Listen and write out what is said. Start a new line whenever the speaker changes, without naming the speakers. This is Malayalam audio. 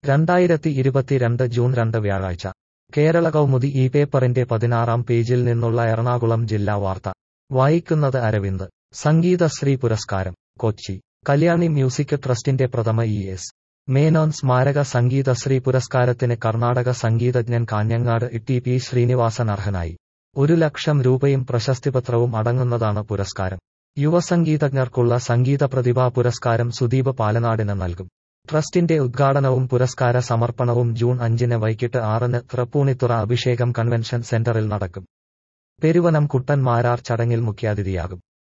രണ്ടായിരത്തി ഇരുപത്തിരണ്ട് ജൂൺ രണ്ട് വ്യാഴാഴ്ച കേരള കൗമുദി ഈ പേപ്പറിന്റെ പതിനാറാം പേജിൽ നിന്നുള്ള എറണാകുളം ജില്ലാ വാർത്ത വായിക്കുന്നത് അരവിന്ദ് സംഗീതശ്രീ പുരസ്കാരം കൊച്ചി കല്യാണി മ്യൂസിക് ട്രസ്റ്റിന്റെ പ്രഥമ ഇ എസ് മേനോൻ സ്മാരക സംഗീതശ്രീ പുരസ്കാരത്തിന് കർണാടക സംഗീതജ്ഞൻ കാഞ്ഞങ്ങാട് ടി പി ശ്രീനിവാസൻ അർഹനായി ഒരു ലക്ഷം രൂപയും പ്രശസ്തിപത്രവും അടങ്ങുന്നതാണ് പുരസ്കാരം യുവസംഗീതജ്ഞർക്കുള്ള സംഗീത പ്രതിഭാ പുരസ്കാരം സുദീപ് പാലനാടിന് നൽകും ട്രസ്റ്റിന്റെ ഉദ്ഘാടനവും പുരസ്കാര സമർപ്പണവും ജൂൺ അഞ്ചിന് വൈകിട്ട് ആറിന് തൃപ്പൂണിത്തുറ അഭിഷേകം കൺവെൻഷൻ സെന്ററിൽ നടക്കും പെരുവനം കുട്ടൻ മാരാർ ചടങ്ങിൽ മുഖ്യാതിഥിയാകും